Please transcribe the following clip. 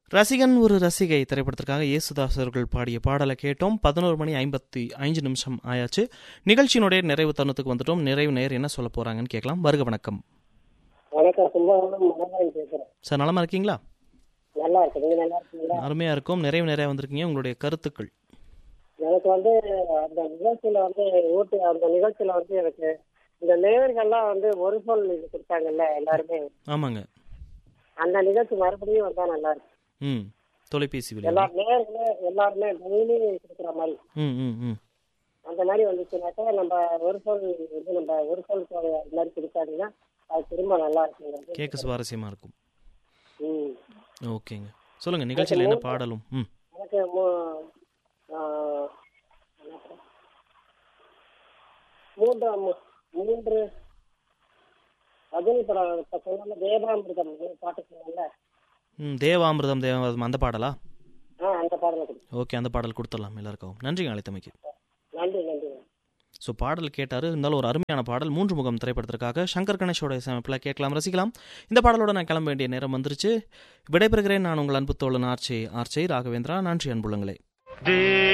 ரசிகன் ஒரு ரசிகை திரைப்படத்திற்காக இயேசுதாஸ் அவர்கள் பாடிய பாடலை கேட்டோம் பதினோரு மணி ஐம்பத்தி ஐந்து நிமிஷம் ஆயாச்சு நிகழ்ச்சியினுடைய நிறைவு தருணத்துக்கு வந்துட்டோம் நிறைவு நேர் என்ன சொல்ல போறாங்கன்னு கேட்கலாம் வருக வணக்கம் வணக்கம் கும்பகோணம் மனோகரன் பேசுறேன் சார் நலமா இருக்கீங்களா நல்லா இருக்கு நீங்க நல்லா இருக்கீங்களா அருமையா இருக்கும் நிறைவு நிறைய வந்திருக்கீங்க உங்களுடைய கருத்துக்கள் எனக்கு வந்து அந்த நிகழ்ச்சியில வந்து ஊட்டி அந்த நிகழ்ச்சியில வந்து எனக்கு இந்த நேயர்கள்லாம் வந்து ஒரு சொல் இது கொடுத்தாங்கல்ல எல்லாருமே ஆமாங்க அந்த நிகழ்ச்சி மறுபடியும் வந்தா நல்லா இருக்கும் ம் தொலைபேசி எல்லா விளையாடு நேயர்களே எல்லாருமே டெய்லி கொடுக்குற மாதிரி ம் ம் ம் அந்த மாதிரி வந்துச்சுனாக்கா நம்ம ஒரு சொல் வந்து நம்ம ஒரு சொல் அது மாதிரி கொடுத்தாங்கன்னா அது திரும்ப நல்லா இருக்குங்க கேட்க சுவாரஸ்யமா இருக்கும் ம் ஓகேங்க சொல்லுங்க நிகழ்ச்சியில் என்ன பாடலும் ம் எனக்கு மூ- ஆ, மூன்று மூ- மூன்று ரஜினி படம் இப்ப சொன்ன தேவாமிர்தம் பாட்டு சொன்னல ம் தேவாமிர்தம் தேவாமிர்தம் அந்த பாடலா ஆ அந்த பாடலை கொடு ஓகே அந்த பாடல் கொடுத்துடலாம் எல்லாருக்கும் நன்றிங்க அழைத்தமைக்கு நன்றி நன்றி ஸோ பாடல் கேட்டார் இருந்தாலும் ஒரு அருமையான பாடல் மூன்று முகம் திரைப்படத்திற்காக சங்கர் கணேஷோட இசையமைப்பில் கேட்கலாம் ரசிக்கலாம் இந்த பாடலோட நான் கிளம்ப வேண்டிய நேரம் வந்துருச்சு விடைபெறுகிறேன் நான் உங்கள் அன்பு தோழன் ஆர்ச்சே ஆர்ச்சே ராகவேந்திரா நன்றி அன்புள்ளங்களே